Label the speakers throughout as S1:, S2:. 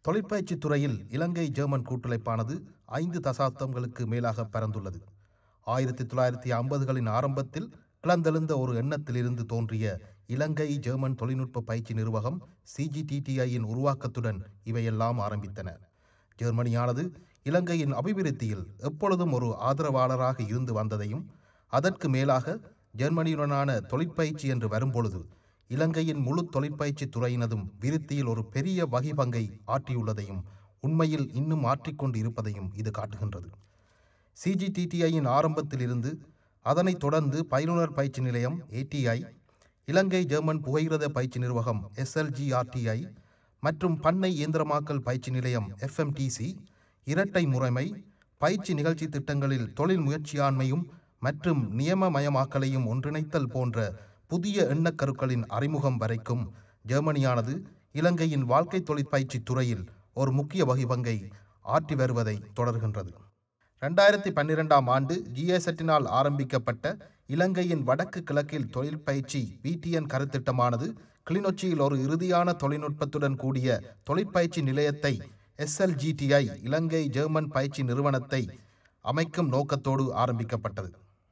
S1: தொழிற்பயிற்சி துறையில் இலங்கை ஜெர்மன் கூட்டுழைப்பானது ஐந்து தசாப்தங்களுக்கு மேலாக பரந்துள்ளது ஆயிரத்தி தொள்ளாயிரத்தி ஐம்பதுகளின் ஆரம்பத்தில் கிளந்தெழுந்த ஒரு எண்ணத்திலிருந்து தோன்றிய இலங்கை ஜெர்மன் தொழில்நுட்ப பயிற்சி நிர்வாகம் சிஜிடிடிஐயின் உருவாக்கத்துடன் இவையெல்லாம் ஆரம்பித்தன ஜெர்மனியானது இலங்கையின் அபிவிருத்தியில் எப்பொழுதும் ஒரு ஆதரவாளராக இருந்து வந்ததையும் அதற்கு மேலாக ஜெர்மனியுடனான தொழிற்பயிற்சி என்று வரும்பொழுது இலங்கையின் முழு தொழிற்பயிற்சி துறையினதும் விருத்தியில் ஒரு பெரிய வகிபங்கை ஆற்றியுள்ளதையும் உண்மையில் இன்னும் ஆற்றிக்கொண்டு இருப்பதையும் இது காட்டுகின்றது சிஜிடிடிஐயின் ஆரம்பத்திலிருந்து அதனைத் தொடர்ந்து பயிலுனர் பயிற்சி நிலையம் ஏடிஐ இலங்கை ஜெர்மன் புகையிரத பயிற்சி நிர்வாகம் எஸ்எல்ஜிஆர்டிஐ மற்றும் பண்ணை இயந்திரமாக்கல் பயிற்சி நிலையம் எஃப்எம்டிசி இரட்டை முறைமை பயிற்சி நிகழ்ச்சி திட்டங்களில் தொழில் முயற்சியாண்மையும் மற்றும் நியமமயமாக்கலையும் ஒன்றிணைத்தல் போன்ற புதிய எண்ணக்கருக்களின் அறிமுகம் வரைக்கும் ஜெர்மனியானது இலங்கையின் வாழ்க்கை தொழிற்பயிற்சி துறையில் ஒரு முக்கிய வகிபங்கை ஆற்றி வருவதை தொடர்கின்றது ரெண்டாயிரத்தி பன்னிரெண்டாம் ஆண்டு ஜிஎஸ்எட்டினால் ஆரம்பிக்கப்பட்ட இலங்கையின் வடக்கு கிழக்கில் தொழில் பயிற்சி பிடிஎன் கருத்திட்டமானது கிளிநொச்சியில் ஒரு இறுதியான தொழில்நுட்பத்துடன் கூடிய தொழிற்பயிற்சி நிலையத்தை எஸ்எல்ஜிடிஐ இலங்கை ஜெர்மன் பயிற்சி நிறுவனத்தை அமைக்கும் நோக்கத்தோடு ஆரம்பிக்கப்பட்டது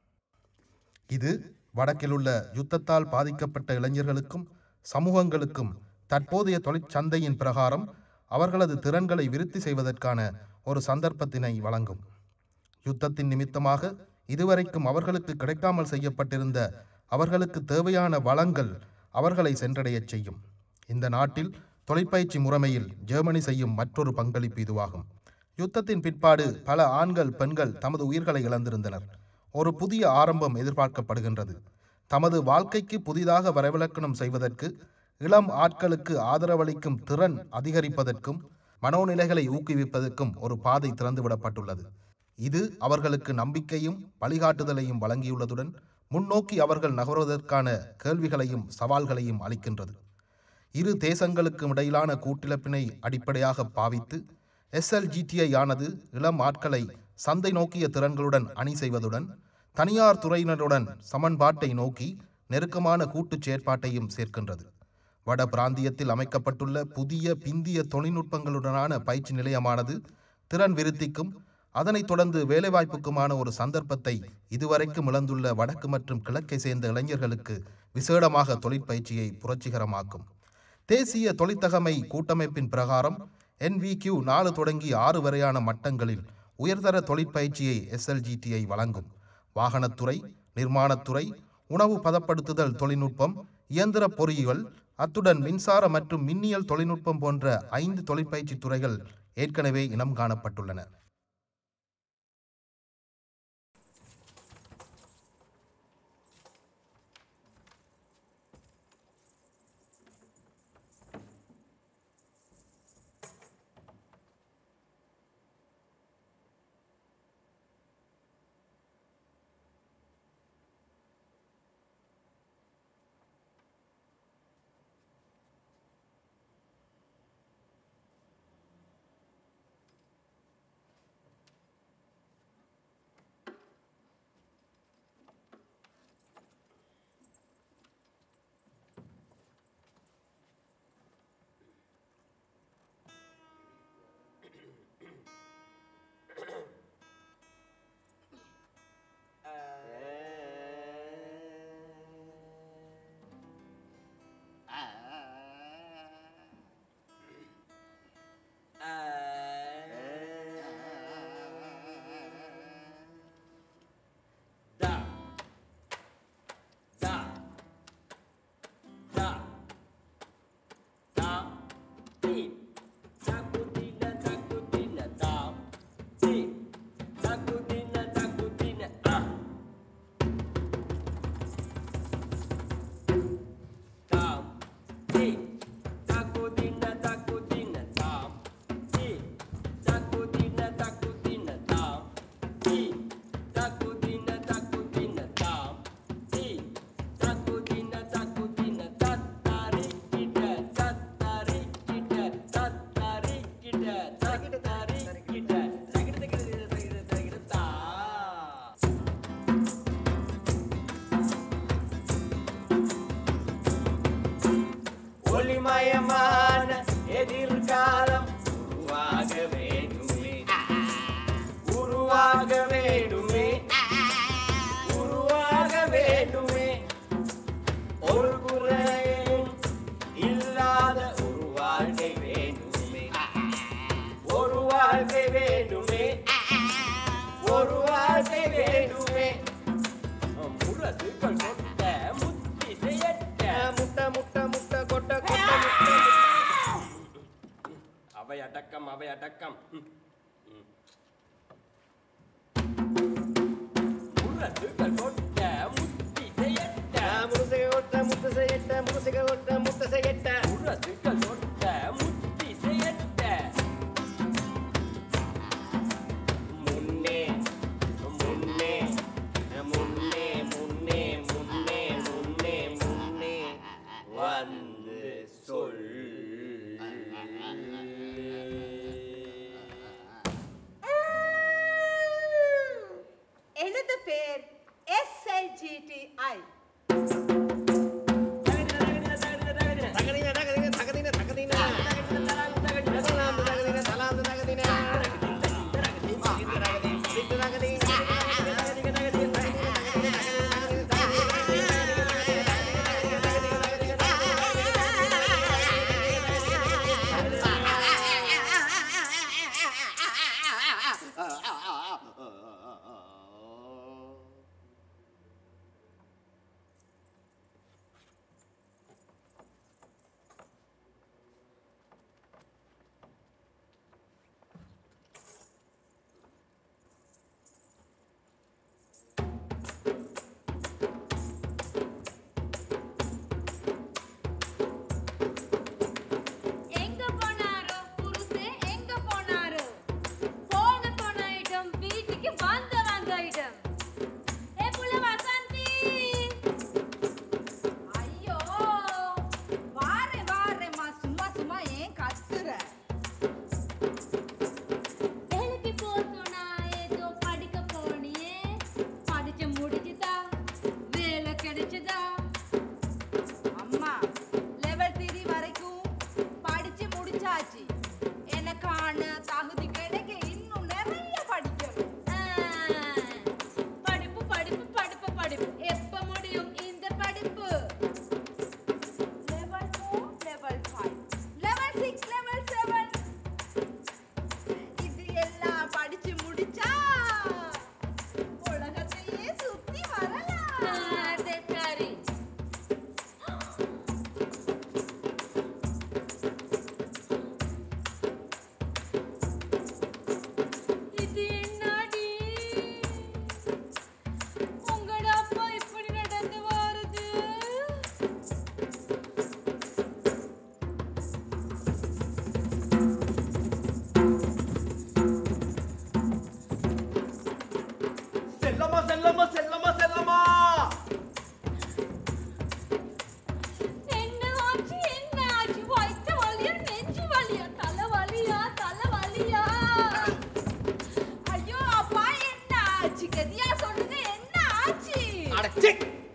S1: இது வடக்கிலுள்ள யுத்தத்தால் பாதிக்கப்பட்ட இளைஞர்களுக்கும் சமூகங்களுக்கும் தற்போதைய தொழிற்சந்தையின் பிரகாரம் அவர்களது திறன்களை விருத்தி செய்வதற்கான ஒரு சந்தர்ப்பத்தினை வழங்கும் யுத்தத்தின் நிமித்தமாக இதுவரைக்கும் அவர்களுக்கு கிடைக்காமல் செய்யப்பட்டிருந்த அவர்களுக்கு தேவையான வளங்கள் அவர்களை சென்றடையச் செய்யும் இந்த நாட்டில் தொழிற்பயிற்சி முறைமையில் ஜெர்மனி செய்யும் மற்றொரு பங்களிப்பு இதுவாகும் யுத்தத்தின் பிற்பாடு பல ஆண்கள் பெண்கள் தமது உயிர்களை இழந்திருந்தனர் ஒரு புதிய ஆரம்பம் எதிர்பார்க்கப்படுகின்றது தமது வாழ்க்கைக்கு புதிதாக வரவிலக்கணம் செய்வதற்கு இளம் ஆட்களுக்கு ஆதரவளிக்கும் திறன் அதிகரிப்பதற்கும் மனோநிலைகளை ஊக்குவிப்பதற்கும் ஒரு பாதை திறந்துவிடப்பட்டுள்ளது இது அவர்களுக்கு நம்பிக்கையும் வழிகாட்டுதலையும் வழங்கியுள்ளதுடன் முன்னோக்கி அவர்கள் நகர்வதற்கான கேள்விகளையும் சவால்களையும் அளிக்கின்றது இரு தேசங்களுக்கும் இடையிலான கூட்டிழப்பினை அடிப்படையாக பாவித்து எஸ்எல்ஜிடிஐ ஆனது இளம் ஆட்களை சந்தை நோக்கிய திறன்களுடன் அணி செய்வதுடன் தனியார் துறையினருடன் சமன்பாட்டை நோக்கி நெருக்கமான கூட்டுச் செயற்பாட்டையும் சேர்க்கின்றது வட பிராந்தியத்தில் அமைக்கப்பட்டுள்ள புதிய பிந்திய தொழில்நுட்பங்களுடனான பயிற்சி நிலையமானது திறன் விருத்திக்கும் அதனைத் தொடர்ந்து வேலைவாய்ப்புக்குமான ஒரு சந்தர்ப்பத்தை இதுவரைக்கும் இழந்துள்ள வடக்கு மற்றும் கிழக்கை சேர்ந்த இளைஞர்களுக்கு விசேடமாக தொழிற்பயிற்சியை புரட்சிகரமாக்கும் தேசிய தொழிற்தகமை கூட்டமைப்பின் பிரகாரம் என்விக்யூ நாலு தொடங்கி ஆறு வரையான மட்டங்களில் உயர்தர தொழிற்பயிற்சியை எஸ்எல்ஜிடிஐ வழங்கும் வாகனத்துறை நிர்மாணத்துறை உணவு பதப்படுத்துதல் தொழில்நுட்பம் இயந்திர பொறியியல் அத்துடன் மின்சார மற்றும் மின்னியல் தொழில்நுட்பம் போன்ற ஐந்து தொழிற்பயிற்சி துறைகள் ஏற்கனவே இனம் காணப்பட்டுள்ளன
S2: ஒளிமயமான எதிர்காலம் வேண்டுமே ஒரு வார்த்தை வேண்டுமே முரசுகள் கொட்ட முத்தி செய்யட்ட முட்டை முட்டை முட்டை கொட்ட கொட்ட முட்டை அவை அடக்கம் அவை அடக்கம் ம், ம். முரசுகள் கொட்ட முத்தி செய்யட்ட
S3: முழுசைக கொட்ட முட்டை செய்யட்ட முழுசைக கொட்ட முட்டை செய்யட்ட
S2: முரசுகள் கொட்ட முத்தி செய்யட்ட
S3: முன்னே முன்னே முன்னே முன்னே முன்னே முன்னே முன்னே வந்து சொல்
S4: எனது பேர் எஸ்எல்ஜிடிஐ
S3: தகதின தகதின தகதின தகதின தலாந்து தகதின தலாந்து தகதின
S4: எங்க போனாரோ புருஷே எங்க போனாரோ போன போன இடம் வீட்டுக்கு வந்த வந்த இடம் ஏ புள்ள வசந்தி ஐயோ வாரே வாரேம்மா சும்மா சும்மா ஏன் கத்துற வேலைக்கு போனா ஏதோ படிக்க போனியே படிச்சு முடிச்சுதா வேலை கிடைச்சதா அம்மா லெவல் த்ரீ வரைக்கும் படிச்சு முடிச்சாச்சு எனக்கான தகுதி கிடைக்க இன்னும் நிறைய படிக்கணும் ஆ, படிப்பு படிப்பு படிப்பு படிப்பு எப்ப முடியும் இந்த படிப்பு level four level five level six level seven இது எல்லாம் படிச்சு முடிச்சா உலகத்தையே சுத்தி வரலாம் சரி இது என்னடி உங்களோட அப்பா இப்படி நடந்து வருது
S2: செல்லம்மா செல்லம்மா செல்லம்மா செல்லம்மா
S4: என்ன ஆச்சு என்ன ஆச்சு வயிற்று வலியா நெஞ்சு வலியா தலை வலியா தலை வலியா ஐயோ அப்பா என்ன ஆச்சு கதியா சொல்லுங்க என்ன ஆச்சு
S3: அடச்சே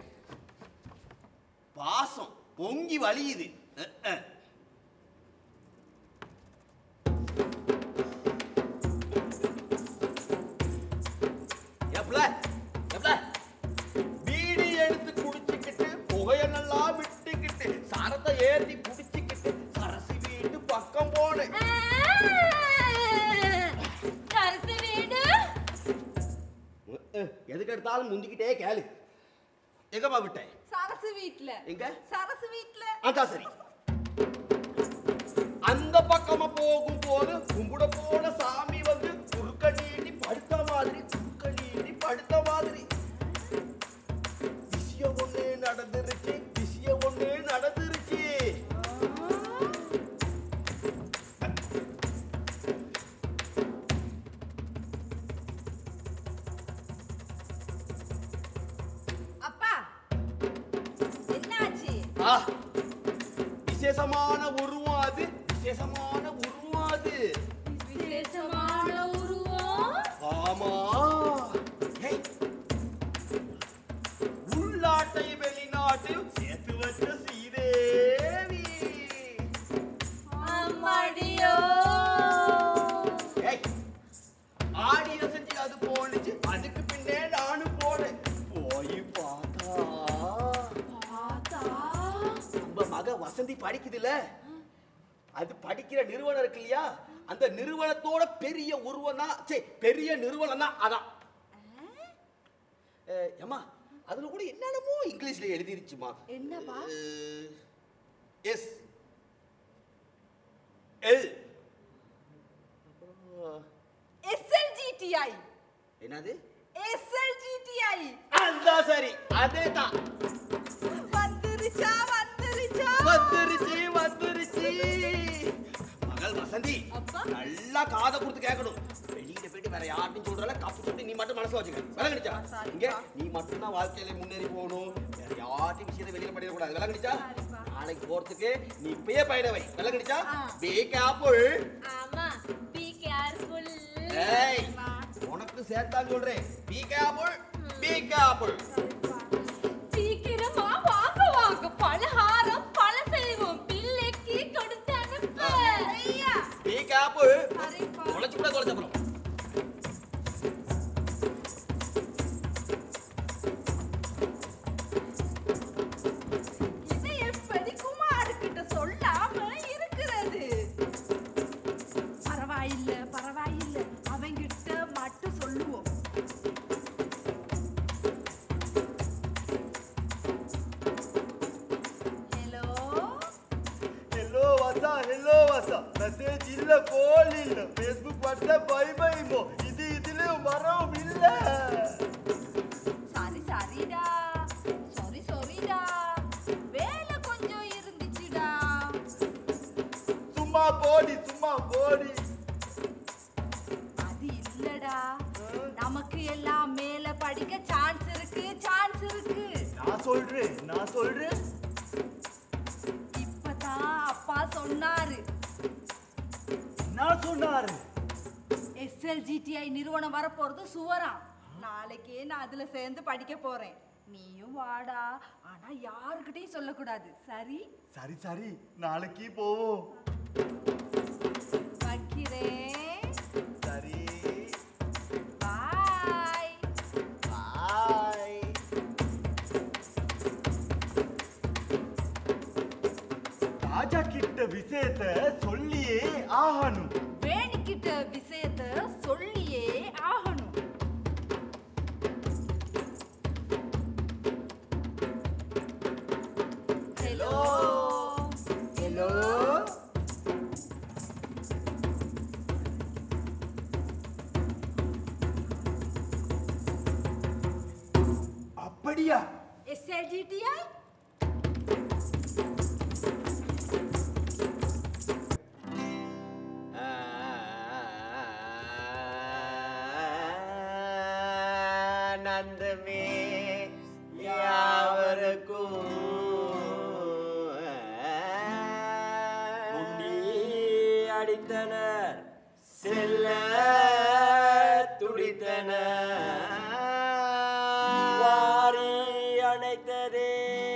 S3: பாசம் பொங்கி வலியுது அஹ், அஹ்.
S2: எப்பல எப்பல பீடி எடுத்து குடிச்சுக்கிட்டு புகைய நல்லா விட்டுக்கிட்டு சரத்தை ஏத்தி குடிச்சுக்கிட்டு சரசி வீட்டு பக்கம் போனேன்
S4: கருத்து வீடு
S3: அஹ், அஹ். எதுக்கு எடுத்தாலும் முந்திக்கிட்டே கேளு எங்கம்மா விட்டேன்
S4: சரசு வீட்ல
S3: எங்க?
S4: சரசு வீட்ல
S3: அதான் சரி அந்த பக்கமா போகும் போது கும்பிட போன சாமி வந்து குறுக்க நீட்டி படுத்த மாதிரி குறுக்க நீட்டி படுத்த மாதிரி விஷயம் ஒண்ணு நடந்துருச்சு விஷயம் ஒண்ணு நடந்துருச்சு
S4: அப்பா என்னாச்சு
S3: ஆ, விசேஷமான உருவம் அது விசேஷமான உருவம் அது
S4: விசேஷமான உருவம்
S3: ஆமா ஏய், உள்நாட்டை வெளிநாட்டில் சேர்த்து வச்ச சீதேவி
S4: அம்மாடியோ
S3: ஏய், ஆடிய செஞ்சு அது போனுச்சு அதுக்கு பின்னே நானும் போனேன் போய் பார்த்தா
S4: பார்த்தா
S3: நம்ம மக வசந்தி படிக்குதுல அது படிக்கிற நிறுவனம் இருக்கு இல்லையா அந்த நிறுவனத்தோட பெரிய உருவம் தான் சே பெரிய நிறுவனம் தான் அதான் அஹ், ஏம்மா அதுல கூட என்னென்னமோ இங்கிலீஷ்ல எழுதிருச்சுமா
S4: என்னப்பா
S3: எஸ் எல்
S4: எஸ்எல்ஜிடிஐ
S3: என்னது
S4: எஸ்எல்ஜிடிஐ
S3: அந்த சரி அதே தான்
S4: வந்துருச்சா வந்துருச்சா
S3: வந்துருச்சு வந்துருச்சு மகள் வசந்தி
S4: அப்பா.
S3: நல்லா காதை கொடுத்து கேட்கணும் வெளியில போயிட்டு வேற யார்ட்டும் சொல்றல கப்பு சுட்டு நீ மட்டும் மனசுல வச்சுக்க விளங்குச்சா
S4: சரிப்பா.
S3: இங்க நீ மட்டும் தான் வாழ்க்கையில முன்னேறி போகணும் வேற யார்ட்டும் விஷயத்தை வெளியில பண்ணிட கூடாது விளங்குச்சா
S4: சரிப்பா.
S3: நாளைக்கு போறதுக்கு நீ இப்பயே பயண வை விளங்குச்சா
S4: ஆ.
S3: பே கேப்புள்
S4: ஆமா பி கேர்ஃபுல்
S3: ஏய் உனக்கு சேர்த்தான் சொல்றேன் பி கேப்புள் பி கேப்புள்
S4: சீக்கிரமா வாங்க வாங்க பலகாரம் பல செய்வோம் பிள்ளைக்கு கொடுத்து அனுப்பு ஐயா
S3: பி கேப்புள்
S4: சரிப்பா
S3: தொலைச்சு கூட தொலைச்சு அப்புறம்
S4: இது எப்படி குமாருக்கிட்ட சொல்லாம இருக்கிறது பரவாயில்ல பரவாயில்ல அவங்கிட்ட மட்டும் சொல்லுவோம் ஹலோ
S5: ಹೆಲೋ ಹೊಸ ಹೆಲೋ ಹೊಸ ಮೆಸೇಜ್ ಇಲ್ಲ ಕಾಲ್ ಇಲ್ಲ ಫೇಸ್ಬುಕ್ ವಾಟ್ಸ್ಆಪ್ ಬೈ ಬೈ ಮೋ ಇದು ಇದಿலே மரம் இல்ல
S4: சாரி சாரிடா சாரி சாரிடா வேலை கொஞ்சம் இருந்துச்சுடா
S5: சும்மா போடி சும்மா போடி
S4: அது இல்லடா நமக்கு எல்லாம் மேல படிக்க சான்ஸ் இருக்கு சான்ஸ் இருக்கு
S5: நான் சொல்றேன் நான் சொல்றேன்
S4: இப்பதான் அப்பா சொன்னாரு
S5: நான் சொன்னாரு
S4: எஸ்எல்ஜிடிஐ நிறுவனம் வரப்போறது சுவரா நாளைக்கே நான் அதுல சேர்ந்து படிக்க போறேன் நீயும் வாடா ஆனா யாருக்கிட்டையும் சொல்லக்கூடாது சரி
S5: சரி சரி நாளைக்கு போவோம்
S4: வைக்கிறேன்
S5: சரி
S4: பாய்
S5: பாய் ராஜா கிட்ட விஷயத்த சொல்லியே ஆகணும்
S4: வேணிக்கிட்ட விஷயத்த சொல்லியே ஆகணும் ஹலோ
S5: ஹலோ அப்படியா
S4: எஸ்எல்ஜிடிஐ
S3: நந்தமே யாவருக்கும்
S2: முண்டி அடித்தனர்
S3: செல்ல துடித்தனர்
S2: வாரி அணைத்ததே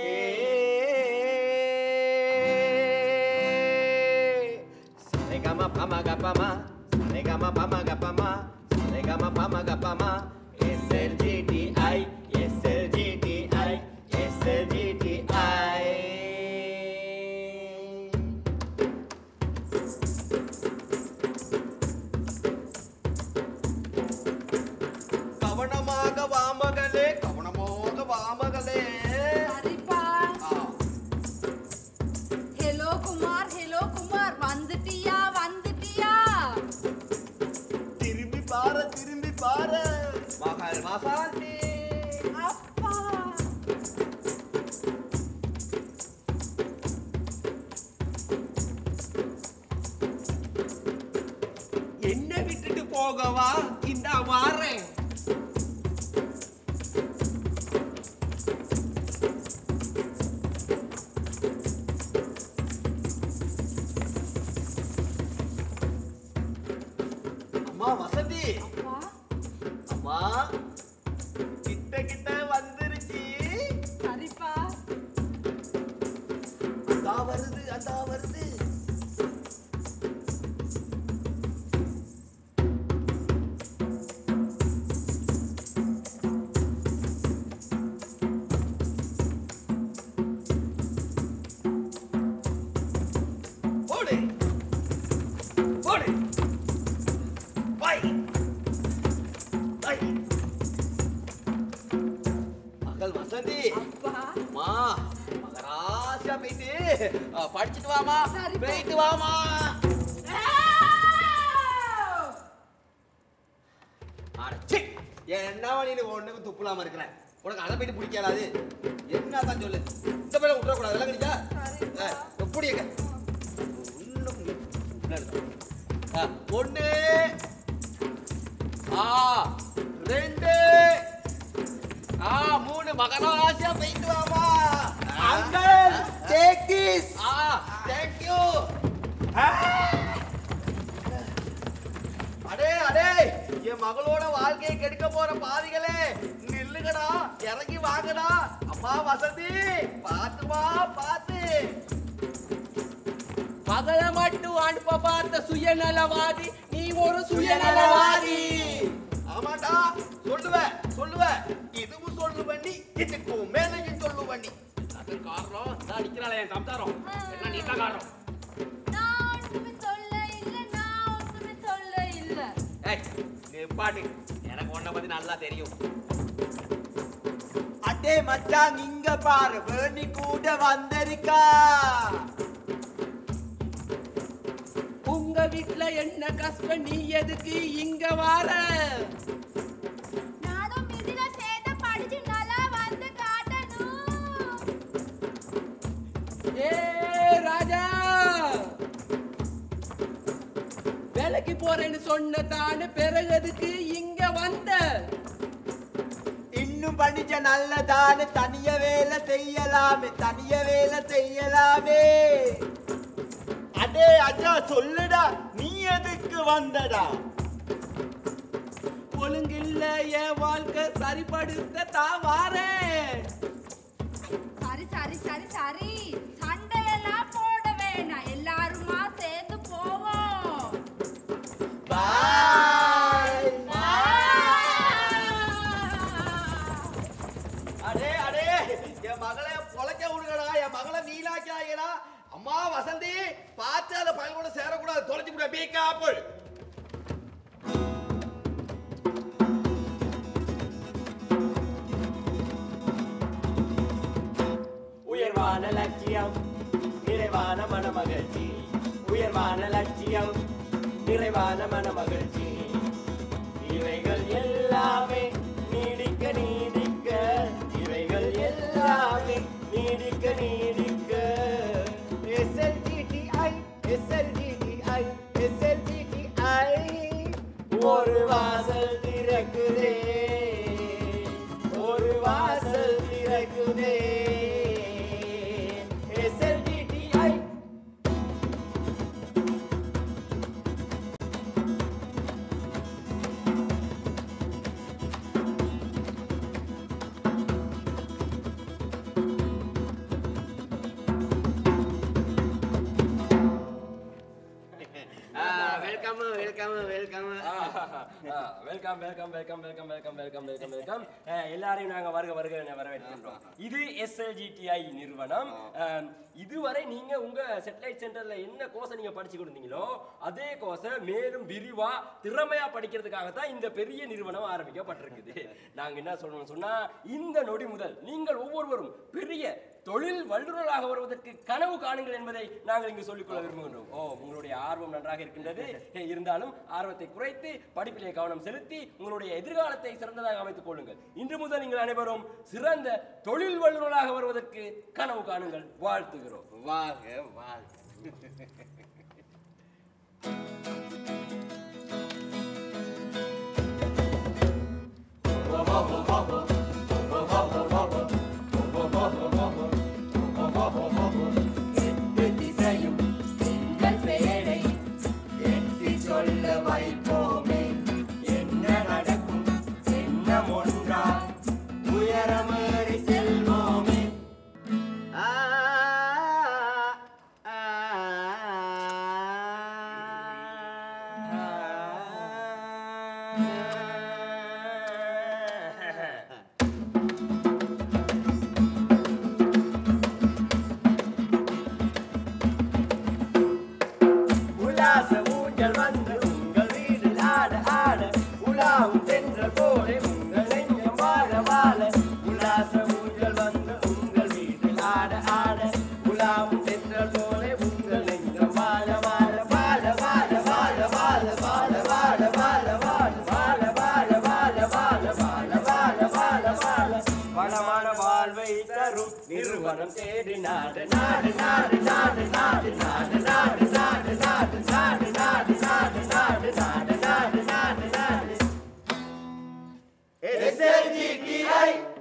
S3: Saregama pamaga pama, saregama pamaga pama, saregama pamaga pama, SLGTI, SLGTI, SLGTI. கவனமாக வாமகளே கவனமாக வாமகளே
S4: சரிப்பா ஹலோ குமார் ஹலோ குமார் வந்துட்டியா வந்துட்டியா
S5: திரும்பி பாரு திரும்பி பாரு
S3: மகள் மசாண்டி
S4: அப்பா
S3: என்ன விட்டுட்டு போகவா இந்த வாரேன் அம்மா வசந்தி
S4: அப்பா
S3: அம்மா கிட்ட கிட்ட வந்துருச்சு
S4: சரிப்பா
S3: அதா வருது அதா வருது அம்மா மகராசியா போயிட்டு ஆ, படிச்சுட்டு வாமா
S4: சரி, போ.
S3: போயிட்டு வாமா அடச்சி என்னவா நீ ஒண்ணுக்கு துப்புலாம இருக்கிற உனக்கு அதை போயிட்டு பிடிக்காது என்ன தான் சொல்லு இந்த பையன் விட்டுறக்கூடாது எல்லாம் கிடைச்சா எப்படி ஒண்ணு ஆ ரெண்டு ஆ மூணு மகராசியா போயிட்டு வாமா
S5: uncle take this
S3: ah thank you அடே அடே என் மகளோட வாழ்க்கையை கெடுக்க போற பாதிகளே நில்லுங்கடா இறங்கி வாங்கடா அம்மா வசதி பாத்துமா பாத்து
S2: மகளை மட்டும் அனுப்ப பார்த்த சுயநலவாதி நீ ஒரு சுயநலவாதி
S3: ஆமாடா சொல்லுவேன் சொல்லுவேன் இதுவும் சொல்லுவ நீ இதுக்கும் மேலையும் சொல்லுவ நீ அது காரணம் நான் அடிக்கிறாளே என் சம்சாரம் என்ன நீ தான் காரணம்
S4: நான் ஒண்ணுமே சொல்ல இல்ல நான் ஒண்ணுமே சொல்ல இல்ல
S3: ஏய் நிப்பாட்டு எனக்கு உன்னை பத்தி நல்லா தெரியும்
S5: அடே மச்சான் இங்க பாரு வேணி கூட வந்திருக்கா
S2: உங்க வீட்ல என்ன கஷ்டம் நீ எதுக்கு இங்க வார
S4: நானும் இதுல சேர்த்து படிச்சு நல்லா வந்து காட்டணும்
S2: ஏ ராஜா வேலைக்கு போறேன்னு சொன்ன தானே பிறகு எதுக்கு இங்க வந்த
S5: இன்னும் படிச்ச நல்லதானு தனிய வேலை செய்யலாமே தனிய வேலை செய்யலாமே அடே அஜா சொல்லுடா நீ எதுக்கு வந்தடா
S2: ஒழுங்கில்ல என் வாழ்க்கை சரிப்படுத்த தான் வாரேன்
S4: சரி சரி சரி சரி சண்டையெல்லாம் போட வேணாம் எல்லாருமா சேர்ந்து போவோம்
S5: பாய்
S3: அடே அடே என் மகளை பொழைக்க விடுங்கடா என் மகளை நீலாக்காயடா அம்மா வசந்தி பார்த்து அதை பையன் கூட சேரக்கூடாது தொலைச்சு விட பீக்கா ஆப்பிள்
S6: உயர்வான லட்சியம் நிறைவான மனமகிழ்ச்சி உயர்வான லட்சியம் நிறைவான மனமகிழ்ச்சி இவைகள் எல்லாமே நீடிக்க நீடிக்க இவைகள் எல்லாமே நீடிக்க நீடிக்க எஸ்எல்டிடிஐ எஸ்எல்டிடிஐ எஸ்எல்டிடிஐ ஒரு வாசல் திறக்குதே ஒரு வாசல் திறக்குதே SLTDI
S3: welcome welcome welcome
S6: welcome welcome welcome welcome welcome welcome welcome welcome எல்லாரையும் நாங்க வருக வருக என வரவேற்கின்றோம் இது எஸ்எல்ஜிடிஐ நிறுவனம் அஹ், இதுவரை நீங்க உங்க செட்டலைட் சென்டர்ல என்ன கோர்ஸ் நீங்க படிச்சு கொடுத்தீங்களோ அதே கோர்ஸை மேலும் விரிவா திறமையா படிக்கிறதுக்காக தான் இந்த பெரிய நிறுவனம் ஆரம்பிக்கப்பட்டிருக்குது நாங்க என்ன சொல்லணும் சொன்னா இந்த நொடி முதல் நீங்கள் ஒவ்வொருவரும் பெரிய தொழில் வல்லுநராக வருவதற்கு கனவு காணுங்கள் என்பதை நாங்கள் இங்கு சொல்லிக்கொள்ள விரும்புகின்றோம் ஓ உங்களுடைய ஆர்வம் நன்றாக இருக்கின்றது ஏ, இருந்தாலும் ஆர்வத்தை குறைத்து படிப்பிலே கவனம் செலுத்தி உங்களுடைய எதிர்காலத்தை சிறந்ததாக அமைத்துக் கொள்ளுங்கள் இன்று முதல் நீங்கள் அனைவரும் சிறந்த தொழில் வல்லுநராக வருவதற்கு கனவு காணுங்கள் வாழ்த்துகிறோம்
S3: வாங்க வாங்க
S6: எட்டு திசையும் எங்கள் பெயரை எட்டி சொல்ல வைப்போமே என்ன நடக்கும் என்ன ஒன்றால் உயரமேறி செல்வோமே
S5: ஆ ஆ
S6: நிறுவனம் தேடி நாடு நாடு நாடு நாடு நாடு நாடு நாடு நாடு நாடு நாடு நாடு நாடு நாடு நாடு நாடு நாடு நாடு
S3: SLGTI